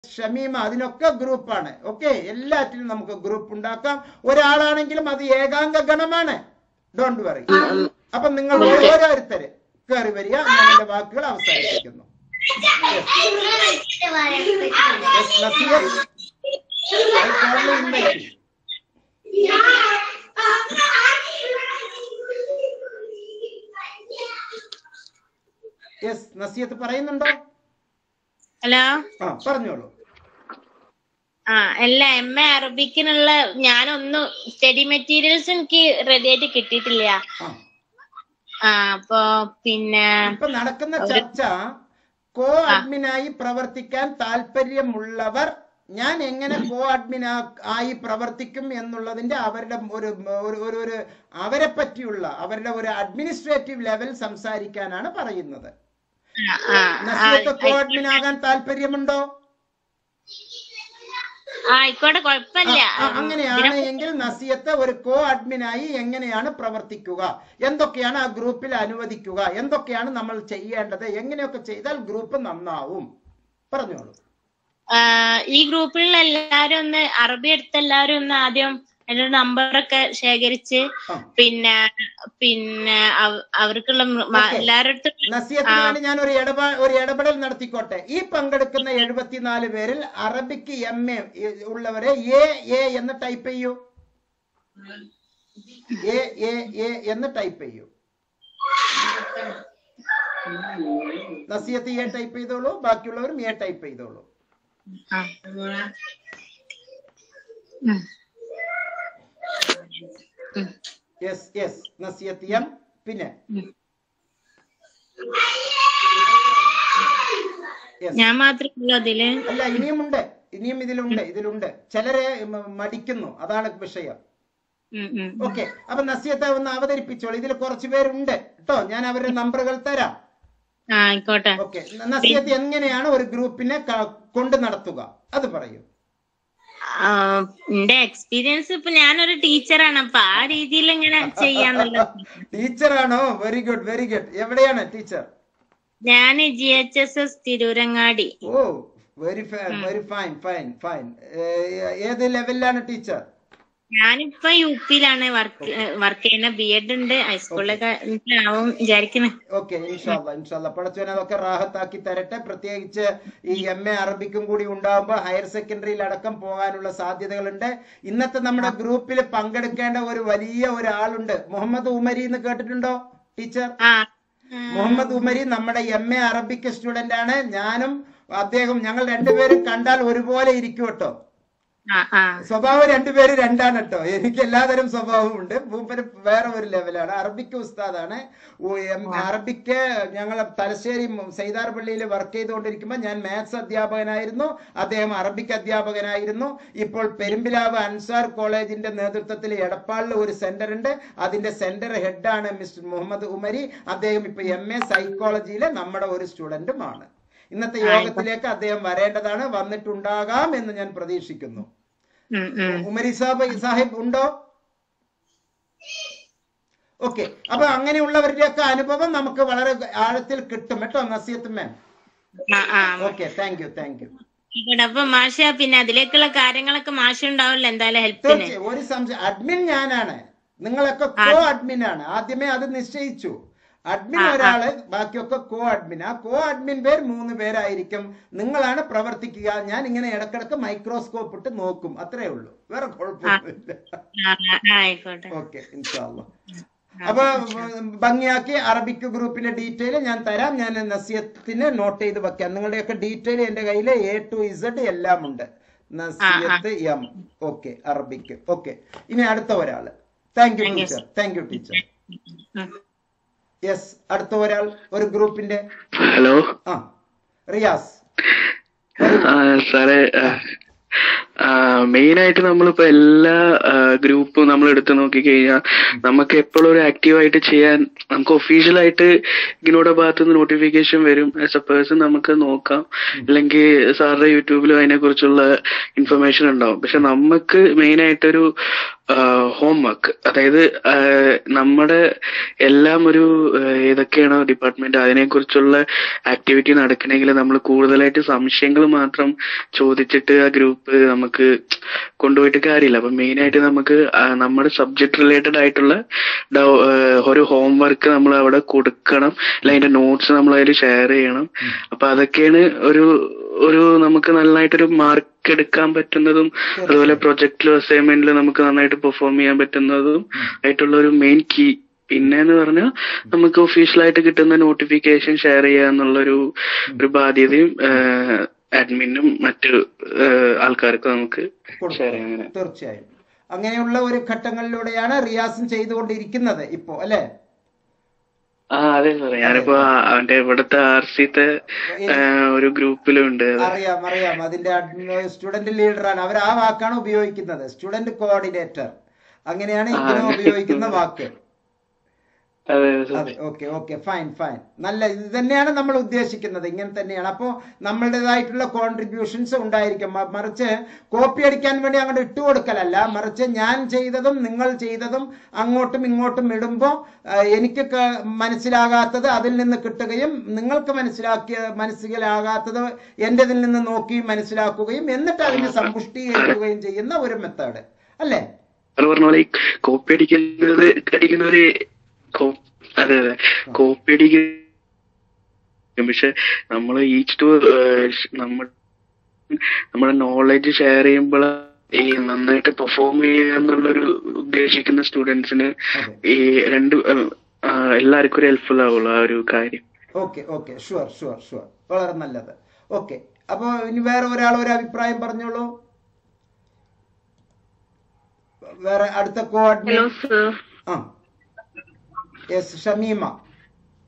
ഷമീമ അതിനൊക്കെ ഗ്രൂപ്പാണ് ഓക്കെ എല്ലാറ്റിനും നമുക്ക് ഗ്രൂപ്പ് ഉണ്ടാക്കാം ഒരാളാണെങ്കിലും അത് ഏകാംഗ ഗണമാണ് ഡോണ്ട് വറി അപ്പൊ നിങ്ങൾ ഓരോരുത്തര് കയറി വരിക ഞാൻ എന്റെ വാക്കുകൾ അവസാനിപ്പിക്കുന്നു Yes, Naziya, I kindly invite you. Yes Naziyath പറയുന്നുണ്ടോ ഹലോ ആ പറഞ്ഞോളൂ ആ അല്ല എം എ അറബിക്കിനുള്ള ഞാനൊന്നും സ്റ്റഡി മെറ്റീരിയൽസ് എനിക്ക് റെഡി ആയിട്ട് കിട്ടിയിട്ടില്ല ആ ആ അപ്പൊ പിന്നെ ഇപ്പൊ നടക്കുന്ന ചർച്ച കോ അഡ്മിനായി പ്രവർത്തിക്കാൻ താല്പര്യമുള്ളവർ ഞാൻ എങ്ങനെ കോ അഡ്മിൻ ആയി പ്രവർത്തിക്കും എന്നുള്ളതിന്റെ അവരുടെ ഒരു ഒരു ഒരു ഒരു അവരെ പറ്റിയുള്ള അവരുടെ ഒരു അഡ്മിനിസ്ട്രേറ്റീവ് ലെവൽ സംസാരിക്കാനാണ് പറയുന്നത് ആ, ആ, ആ, നസീത്ത് കോ അഡ്മിൻ ആകാൻ താല്പര്യമുണ്ടോ ആ, ആയിക്കോട്ടെ കുഴപ്പമില്ല ആ, അങ്ങനെയാണ് എങ്കിൽ നസിയത്ത് ഒരു കോ അഡ്മിനായി എങ്ങനെയാണ് പ്രവർത്തിക്കുക എന്തൊക്കെയാണ് ആ ഗ്രൂപ്പിൽ അനുവദിക്കുക എന്തൊക്കെയാണ് നമ്മൾ ചെയ്യേണ്ടത് എങ്ങനെയൊക്കെ ചെയ്താൽ ഗ്രൂപ്പ് നന്നാവും പറഞ്ഞോളൂ ആ, ഈ ഗ്രൂപ്പിലുള്ള എല്ലാരും ഒന്ന് അറബി എടുത്ത എല്ലാരും ഒന്ന് ആദ്യം എന്റെ നമ്പറൊക്കെ ശേഖരിച്ച് ആ. പിന്നെ പിന്നെ അവ- അവർക്കുള്ള മൃ- മ- Okay. എല്ലാരുടെ അടുത്തും നസിയത്തിന് വേണ്ടി ഞാൻ ഒരു ഇടപെ ഒരു ഇടപെടൽ നടത്തിക്കോട്ടെ ഈ പങ്കെടുക്കുന്ന എഴുപത്തിനാല് പേരിൽ അറബിക്ക് എം എ ഉള്ളവരെ എ എ എന്ന് ടൈപ്പ് ചെയ്യൂ എ എ എ എന്ന് ടൈപ്പ് ചെയ്യൂ നസിയത്ത് എ ടൈപ്പ് ചെയ്തോളൂ ബാക്കിയുള്ളവരും എ ടൈപ്പ് ചെയ്തോളൂ ആ. ഉം. ഉം. യെസ് യെസ് നസിയത്ത് എം പിന്നെ ഉം. യെസ് ഞാൻ മാത്രമേ ഉള്ളൂ അതില് അല്ല ഇനിയുമുണ്ട് ഇനിയും ഇതിലുണ്ട് ഇതിലുണ്ട് ചിലരെ മ- മടിക്കുന്നു അതാണ് വിഷയം ഉം, ഉം. ഓക്കെ അപ്പൊ നസിയത്തെ ഒന്ന് അവതരിപ്പിച്ചോളൂ ഇതിൽ കുറച്ച് പേരുണ്ട് കേട്ടോ ഞാൻ അവരുടെ നമ്പറുകൾ തരാം ആ ആയിക്കോട്ടെ ഓക്കെ നസിയത്ത് എങ്ങനെയാണ് ഒരു ഗ്രൂപ്പിനെ ക- കൊണ്ട് നടത്തുക അത് പറയൂ ആ, എന്റെ എക്സ്പീരിയൻസ് ഇപ്പൊ ഞാനൊരു ടീച്ചറാണ് അപ്പൊ ആ രീതിയിൽ ഇങ്ങനെ ചെയ്യാന്നുള്ളത് ടീച്ചറാണോ വെരി ഗുഡ് വെരി ഗുഡ് എവിടെയാണ് ടീച്ചർ ഞാൻ G H S S Tirurangadi ഓ very very fine fine fine ഏത് ലെവലിലാണ് ടീച്ചർ ഞാനിപ്പോ യു പിയിലാണ് വർക്ക് വർക്ക് ചെയ്യുന്ന ബി എഡ് ഉണ്ട് ഹൈസ്കൂളിലൊക്കെ ആവും വിചാരിക്കുന്നത് ഓക്കെ ഇൻഷാല്ല ഇൻഷാല്ല പടച്ചോൻ അതൊക്കെ റാഹത്താക്കി തരട്ടെ പ്രത്യേകിച്ച് ഈ എം എ അറബിക്കും കൂടി ഉണ്ടാകുമ്പോൾ ഹയർ സെക്കൻഡറിയിൽ അടക്കം പോകാനുള്ള സാധ്യതകളുണ്ട് ഇന്നത്തെ നമ്മുടെ ഗ്രൂപ്പിൽ പങ്കെടുക്കേണ്ട ഒരു വലിയ ഒരാളുണ്ട് മുഹമ്മദ് ഉമരി എന്ന് കേട്ടിട്ടുണ്ടോ ടീച്ചർ ആ മുഹമ്മദ് ഉമരി നമ്മുടെ എം എ അറബിക് സ്റ്റുഡന്റ് ആണ് ഞാനും അദ്ദേഹം ഞങ്ങൾ രണ്ടുപേരും കണ്ടാൽ ഒരുപോലെ ഇരിക്കും കേട്ടോ ആ ആ സ്വഭാവം രണ്ടുപേരും രണ്ടാണ് കേട്ടോ എനിക്ക് എല്ലാതരം സ്വഭാവമുണ്ട് മൂപ്പര് വേറെ ഒരു ലെവലാണ് അറബിക്ക് ഉസ്താദാണ് ഓ, എം- അറബിക്ക് ഞങ്ങൾ തലശ്ശേരി സൈതാർ പള്ളിയിൽ വർക്ക് ചെയ്തുകൊണ്ടിരിക്കുമ്പോൾ ഞാൻ മാത്സ് അധ്യാപകനായിരുന്നു അദ്ദേഹം അറബിക് അധ്യാപകനായിരുന്നു ഇപ്പോൾ പെരുമ്പിലാവ് അൻസാർ കോളേജിന്റെ നേതൃത്വത്തിൽ എടപ്പാളിൽ ഒരു സെന്റർ ഉണ്ട് അതിന്റെ സെന്റർ ഹെഡാണ് മിസ്റ്റർ മുഹമ്മദ് ഉമരി അദ്ദേഹം ഇപ്പൊ എം എ സൈക്കോളജിയിലെ നമ്മുടെ ഒരു സ്റ്റുഡന്റുമാണ് ഇന്നത്തെ യോഗത്തിലേക്ക് അദ്ദേഹം വരേണ്ടതാണ് വന്നിട്ടുണ്ടാകാം എന്ന് ഞാൻ പ്രതീക്ഷിക്കുന്നു ഉം, ഉം. ഉമരി സാബ് സാഹിബ് ഉണ്ടോ ഓക്കെ അപ്പൊ അങ്ങനെയുള്ളവരുടെയൊക്കെ അനുഭവം നമുക്ക് വളരെ ആഴത്തിൽ കിട്ടും കേട്ടോ നസീത്ത് മാം ആ ആ okay thank you thank you ആയിക്കോട്ടെ. അപ്പൊ മാഷ പിന്നെ അതിലേക്കുള്ള കാര്യങ്ങളൊക്കെ മാഷ ഉണ്ടാവില്ല എന്തായാലും ഹെൽപ്പിന് തീർച്ചയായും ഒരു സംശയം അഡ്മിൻ ഞാനാണ് നിങ്ങളൊക്കെ കോ അഡ്മിൻ ആണ് ആദ്യമേ അത് നിശ്ചയിച്ചു അഡ്മിൻ ഒരാള് ബാക്കിയൊക്കെ കോ അഡ്മിൻ ആ കോ അഡ്മിൻ പേർ മൂന്ന് പേരായിരിക്കും നിങ്ങളാണ് പ്രവർത്തിക്കുക ഞാൻ ഇങ്ങനെ ഇടക്കിടക്ക് മൈക്രോസ്കോപ്പ് ഇട്ട് നോക്കും അത്രേ ഉള്ളൂ വേറെ കുഴപ്പമൊന്നുമില്ല ആ, ആ, ആയിക്കോട്ടെ ഓക്കെ ഇൻഷാല്ല അപ്പൊ ഉം, ഭംഗിയാക്കി അറബിക് ഗ്രൂപ്പിന്റെ ഡീറ്റെയിൽ ഞാൻ തരാം ഞാൻ നസിയത്തിന് നോട്ട് ചെയ്ത് വെക്കാം നിങ്ങളുടെയൊക്കെ ഡീറ്റെയിൽ എന്റെ കയ്യിൽ എ ടു ഇസഡ് എല്ലാം ഉണ്ട് Naziyath M okay Arabic okay ഇനി അടുത്ത ഒരാള് thank you teacher thank you teacher ഉം. യെസ് അടുത്ത ഒരാൾ ഒരു ഗ്രൂപ്പിന്റെ ഹലോ ആ റിയാസ് ആ സാറേ ആ, മെയിൻ ആയിട്ട് നമ്മളിപ്പോ എല്ലാ ഗ്രൂപ്പും നമ്മൾ എടുത്തു നോക്കി കഴിഞ്ഞാൽ നമുക്ക് എപ്പോഴും ഒരു ആക്റ്റീവ് ആയിട്ട് ചെയ്യാൻ നമുക്ക് ഒഫീഷ്യൽ ആയിട്ട് ഇഗ്നോയുടെ ഭാഗത്ത് നിന്ന് നോട്ടിഫിക്കേഷൻ വരും ആസ് എ പേഴ്സൺ നമുക്ക് നോക്കാം അല്ലെങ്കിൽ സാറിന്റെ യൂട്യൂബിലും അതിനെ കുറിച്ചുള്ള ഇൻഫർമേഷൻ ഉണ്ടാവും പക്ഷെ നമുക്ക് മെയിൻ ആയിട്ടൊരു ഹോം വർക്ക് അതായത് ആ, നമ്മുടെ എല്ലാം ഒരു ആ, ഏതൊക്കെയാണോ ഡിപ്പാർട്ട്മെന്റ് അതിനെ കുറിച്ചുള്ള ആക്ടിവിറ്റി നടക്കണമെങ്കിൽ നമ്മൾ കൂടുതലായിട്ട് സംശയങ്ങൾ മാത്രം ചോദിച്ചിട്ട് ആ ഗ്രൂപ്പ് നമുക്ക് കൊണ്ടുപോയിട്ട് കാര്യമില്ല അപ്പൊ മെയിൻ ആയിട്ട് നമുക്ക് ആ, നമ്മുടെ സബ്ജക്ട് റിലേറ്റഡ് ആയിട്ടുള്ള ഡൗ- ആ, ഒരു ഹോം വർക്ക് നമ്മൾ അവിടെ കൊടുക്കണം അല്ല അതിന്റെ നോട്ട്സ് നമ്മൾ അതിൽ ഷെയർ ചെയ്യണം അപ്പൊ അതൊക്കെയാണ് ഒരു ഒരു നമുക്ക് നന്നായിട്ടൊരു മാർക്ക് എടുക്കാൻ പറ്റുന്നതും അതുപോലെ പ്രൊജക്ടിലും അസൈൻമെന്റിലും നമുക്ക് നന്നായിട്ട് പെർഫോം ചെയ്യാൻ പറ്റുന്നതും ആയിട്ടുള്ള ഒരു മെയിൻ കീ പിന്നെന്ന് പറഞ്ഞാൽ നമുക്ക് ഒഫീഷ്യലായിട്ട് കിട്ടുന്ന നോട്ടിഫിക്കേഷൻ ഷെയർ ചെയ്യുക എന്നുള്ളൊരു ഒരു ബാധ്യതയും അഡ്മിനും മറ്റു ആഹ് ആൾക്കാർക്കും നമുക്ക് ഷെയർ ചെയ്യാൻ അങ്ങനെ തീർച്ചയായും അങ്ങനെയുള്ള ഒരു ഘട്ടങ്ങളിലൂടെയാണ് റിയാസും ചെയ്തുകൊണ്ടിരിക്കുന്നത് ഇപ്പോ അല്ലെ ആ അതെ സാറേ ഞാനിപ്പോ ആ- അവന്റെ ഇവിടുത്തെ ആർ സിത്തെ ഒരു ഗ്രൂപ്പിലും ഉണ്ട് അറിയാം അറിയാം അതിന്റെ സ്റ്റുഡന്റ് ലീഡറാണ് അവർ ആ വാക്കാണ് ഉപയോഗിക്കുന്നത് സ്റ്റുഡന്റ് കോർഡിനേറ്റർ അങ്ങനെയാണ് ഇഗ്നോ ഉപയോഗിക്കുന്ന വാക്ക് അതെ സാർ അതെ ഓക്കെ ഓക്കെ ഫൈൻ ഫൈൻ നല്ല ഇത് തന്നെയാണ് നമ്മൾ ഉദ്ദേശിക്കുന്നത് ഇങ്ങനെ തന്നെയാണ് അപ്പോൾ നമ്മളുടേതായിട്ടുള്ള കോൺട്രിബ്യൂഷൻസ് ഉണ്ടായിരിക്കും മ- മറിച്ച് കോപ്പി അടിക്കാൻ വേണ്ടി അങ്ങോട്ട് ഇട്ടു കൊടുക്കലല്ല മറിച്ച് ഞാൻ ചെയ്തതും നിങ്ങൾ ചെയ്തതും അങ്ങോട്ടും ഇങ്ങോട്ടും ഇടുമ്പോൾ എനിക്ക് ക- മനസ്സിലാകാത്തത് അതിൽ നിന്ന് കിട്ടുകയും നിങ്ങൾക്ക് മനസ്സിലാക്കിയ മനസ്സിലാകാത്തത് എൻ്റെതിൽ നിന്ന് നോക്കി മനസ്സിലാക്കുകയും എന്നിട്ട് അതിനെ സമ്പുഷ്ടീകരിക്കുകയും ചെയ്യുന്ന ഒരു മെത്തേഡ് അല്ലേ അത് പറഞ്ഞ പോലെ ഈ കോപ്പി അടിക്കുന്നത് അടിക്കുന്നവര് കോ- അതെ അതെ കോപ്പി അടിക്കും പക്ഷെ നമ്മൾ ഈച്ച് ടു നമ്മൾ നമ്മുടെ നോളജ് ഷെയർ ചെയ്യുമ്പോൾ ഈ നന്നായിട്ട് പെർഫോം ചെയ്യുക എന്നുള്ളൊരു ഉദ്ദേശിക്കുന്ന സ്റ്റുഡൻസിന് അതെ ഈ രണ്ട് ഏഹ്, ആ, എല്ലാവർക്കും ഒരു ഹെൽപ്ഫുൾ ആവുള്ളൂ ആ ഒരു കാര്യം okay okay sure sure sure വളരെ നല്ലത് ഓക്കെ അപ്പൊ ഇനി വേറെ ഒരാൾ ഒരു അഭിപ്രായം പറഞ്ഞോളൂ വേറെ അടുത്ത ഹലോ കോർഡിനേറ്റ് സർ ആ യെസ് ഷമീമ